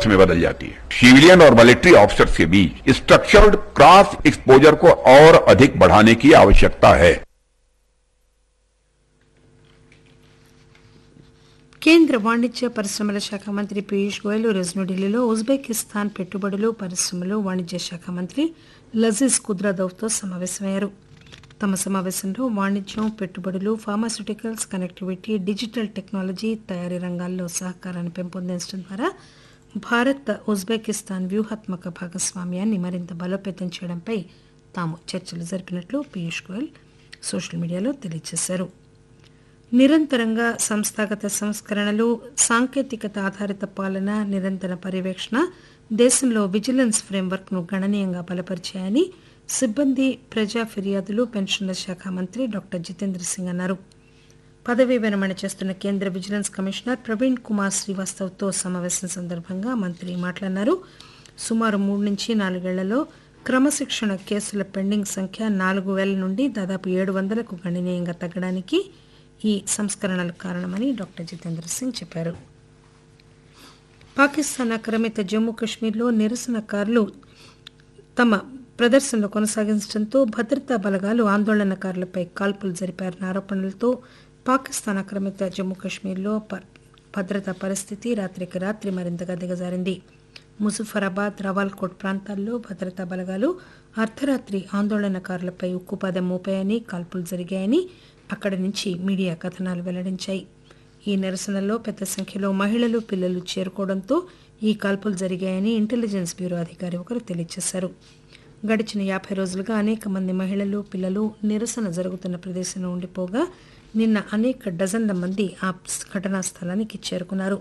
में बदल जाती है सिविलियन और मिलिट्री ऑफिसर्स के बीच स्ट्रक्चर्ड क्रॉस एक्सपोजर को और अधिक बढ़ाने की आवश्यकता है కేంద్ర వాణిజ్య పరిశ్రమల శాఖ మంత్రి పీయూష్ గోయల్ ఈరోజు న్యూఢిల్లీలో ఉజ్బెకిస్తాన్ పెట్టుబడులు పరిశ్రమలు వాణిజ్య శాఖ మంత్రి లజీజ్ కుద్రాదవ్తో సమావేశమయ్యారు తమ సమావేశంలో వాణిజ్యం పెట్టుబడులు ఫార్మాస్యూటికల్స్ కనెక్టివిటీ డిజిటల్ టెక్నాలజీ తయారీ రంగాల్లో సహకారాన్ని పెంపొందించడం ద్వారా భారత్ ఉజ్బెకిస్తాన్ వ్యూహాత్మక భాగస్వామ్యాన్ని మరింత బలోపేతం చేయడంపై తాము చర్చలు జరిపినట్లు పీయూష్ గోయల్ సోషల్ మీడియాలో తెలియజేశారు నిరంతరంగా సంస్థాగత సంస్కరణలు సాంకేతికత ఆధారిత పాలన నిరంతర పర్యవేక్షణ దేశంలో విజిలెన్స్ ఫ్రేమ్వర్క్ ను గణనీయంగా బలపరిచాయని సిబ్బంది ప్రజా ఫిర్యాదులు పెన్షన్ల శాఖ మంత్రి డాక్టర్ జితేంద్ర సింగ్ అన్నారు పదవీ విరమణ చేస్తున్న కేంద్ర విజిలెన్స్ కమిషనర్ ప్రవీణ్ కుమార్ శ్రీవాస్తవ్తో సమావేశం సందర్భంగా మంత్రి మాట్లాడినారు సుమారు మూడు నుంచి నాలుగేళ్లలో క్రమశిక్షణ కేసుల పెండింగ్ సంఖ్య నాలుగు వేల నుండి దాదాపు ఏడు వందలకు గణనీయంగా తగ్గడానికి ఈ సంస్కరణలు కారణమని డాక్టర్ జితేంద్ర సింగ్ చెప్పారు పాకిస్తాన్ ఆక్రమిత జమ్మూ కాశ్మీర్లో నిరసనకారులు తమ ప్రదర్శనలు కొనసాగించడంతో భద్రతా బలగాలు ఆందోళనకారులపై కాల్పులు జరిపారన్న ఆరోపణలతో పాకిస్తాన్ ఆక్రమిత జమ్మూ కాశ్మీర్లో ప- భద్రతా పరిస్థితి రాత్రికి రాత్రి మరింతగా దిగజారింది ముజఫరాబాద్ రవాల్కోట్ ప్రాంతాల్లో భద్రతా బలగాలు అర్ధరాత్రి ఆందోళనకారులపై ఉక్కుపాదం మోపాయని కాల్పులు జరిగాయని అక్కడి నుంచి మీడియా కథనాలు వెల్లడించాయి ఈ నిరసనలో పెద్ద సంఖ్యలో మహిళలు పిల్లలు చేరుకోవడంతో ఈ కాల్పులు జరిగాయని ఇంటెలిజెన్స్ బ్యూరో అధికారి ఒకరు తెలియజేశారు గడిచిన యాభై రోజులుగా అనేక మంది మహిళలు పిల్లలు నిరసన జరుగుతున్న ప్రదేశంలో ఉండిపోగా నిన్న అనేక డజన్ల మంది ఆ ఘటనా స్థలానికి చేరుకున్నారు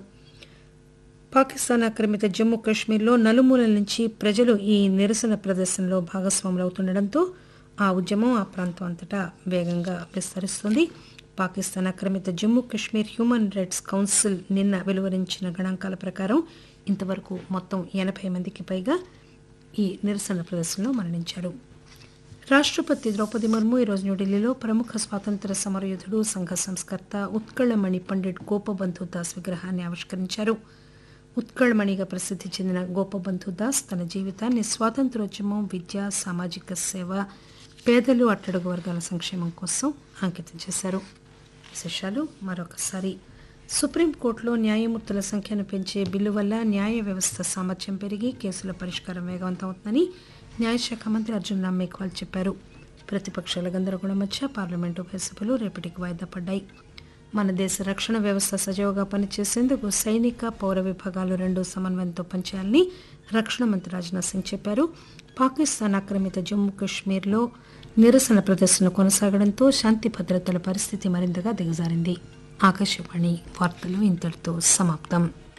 పాకిస్తాన్ ఆక్రమిత జమ్మూ కాశ్మీర్లో నలుమూలల నుంచి ప్రజలు ఈ నిరసన ప్రదర్శనలో భాగస్వాములవుతుండటంతో ఆ ఉద్యమం ఆ ప్రాంతం అంతటా వేగంగా విస్తరిస్తుంది పాకిస్తాన్ ఆక్రమిత Jammu Kashmir human rights council నిన్న వెలువరించిన గణాంకాల ప్రకారం ఇంతవరకు మొత్తం ఎనభై మందికి పైగా ఈ నిరసన ప్రదర్శనలో మరణించారు రాష్ట్రపతి ద్రౌపది ముర్ము ఈరోజు న్యూఢిల్లీలో ప్రముఖ స్వాతంత్ర సమరయోధుడు సంఘ సంస్కర్త ఉత్కళమణి పండిట్ గోపబంధు దాస్ విగ్రహాన్ని ఆవిష్కరించారు ఉత్కళమణిగా ప్రసిద్ధి చెందిన గోపబంధు దాస్ తన జీవితాన్ని స్వాతంత్రోద్యమం విద్య సామాజిక సేవ పేదలు అట్టడుగు వర్గాల సంక్షేమం కోసం అంకితం చేశారు విశేషాలు మరొకసారి సుప్రీంకోర్టులో న్యాయమూర్తుల సంఖ్యను పెంచే బిల్లు వల్ల న్యాయ వ్యవస్థ సామర్థ్యం పెరిగి కేసుల పరిష్కారం వేగవంతమవుతుందని న్యాయశాఖ మంత్రి అర్జున్ రామ్ మేఘ్వాల్ చెప్పారు ప్రతిపక్షాల గందరగోళం మధ్య పార్లమెంటు ఉభయ సభలు రేపటికి వాయిదా పడ్డాయి మన దేశ రక్షణ వ్యవస్థ సజావుగా పనిచేసేందుకు సైనిక పౌర విభాగాలు రెండు సమన్వయంతో పనిచేయాలని రక్షణ మంత్రి రాజ్నాథ్ సింగ్ చెప్పారు పాకిస్తాన్ ఆక్రమిత జమ్మూ కాశ్మీర్లో నిరసన ప్రదర్శన కొనసాగడంతో శాంతి భద్రతల పరిస్థితి మరింతగా దిగజారింది ఆకాశవాణి వార్తలు ఇంతటితో సమాప్తం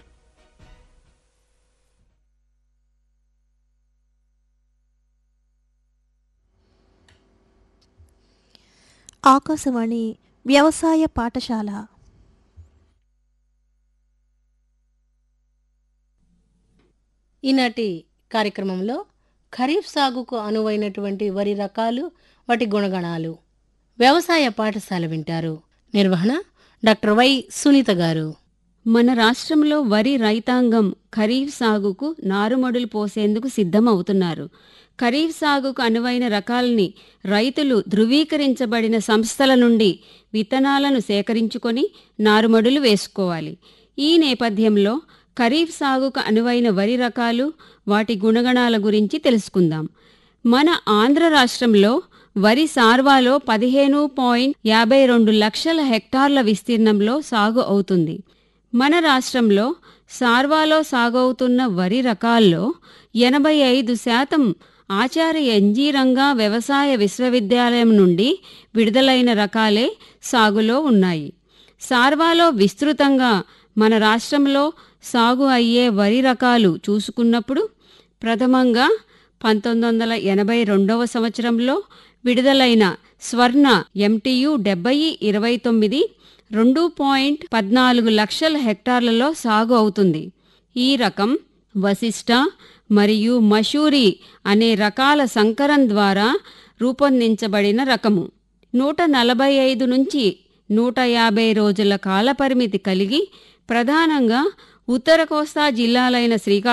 ఆకాశవాణి వ్యవసాయ పాఠశాల ఈనాటి కార్యక్రమంలో ఖరీఫ్ సాగుకు అనువైనటువంటి వరి రకాలు వాటి గుణగణాలు వ్యవసాయ పాఠశాల వింటారు నిర్వహణ డాక్టర్ వై సునీత గారు మన రాష్ట్రంలో వరి రైతాంగం ఖరీఫ్ సాగుకు నారుమడులు పోసేందుకు సిద్ధమవుతున్నారు ఖరీఫ్ సాగుకు అనువైన రకాల్ని రైతులు ధృవీకరించబడిన సంస్థల నుండి విత్తనాలను సేకరించుకొని నారుమడులు వేసుకోవాలి ఈ నేపథ్యంలో ఖరీఫ్ సాగుకు అనువైన వరి రకాలు వాటి గుణగణాల గురించి తెలుసుకుందాం మన ఆంధ్ర రాష్ట్రంలో వరి సార్వాలో పదిహేను పాయింట్ యాభై రెండు లక్షల హెక్టార్ల విస్తీర్ణంలో సాగు అవుతుంది మన రాష్ట్రంలో సార్వాలో సాగవుతున్న వరి రకాల్లో ఎనభై ఐదు శాతం ఆచార్య ఎన్జీరంగా వ్యవసాయ విశ్వవిద్యాలయం నుండి విడుదలైన రకాలే సాగులో ఉన్నాయి సార్వాలో విస్తృతంగా మన రాష్ట్రంలో సాగు అయ్యే వరి రకాలు చూసుకున్నప్పుడు ప్రథమంగా పంతొమ్మిది వందల ఎనభై రెండవ సంవత్సరంలో విడుదలైన స్వర్ణ ఎంటీయు డెబ్బై ఇరవై తొమ్మిది రెండు పాయింట్ పద్నాలుగు లక్షల హెక్టార్లలో సాగు అవుతుంది ఈ రకం వశిష్ట మరియు మషూరి అనే రకాల సంకరం ద్వారా రూపొందించబడిన రకము నూట నలభై ఐదు నుంచి నూట యాభై రోజుల కాలపరిమితి కలిగి ప్రధానంగా ఉత్తర కోస్తా జిల్లాలైన శ్రీకాకుళం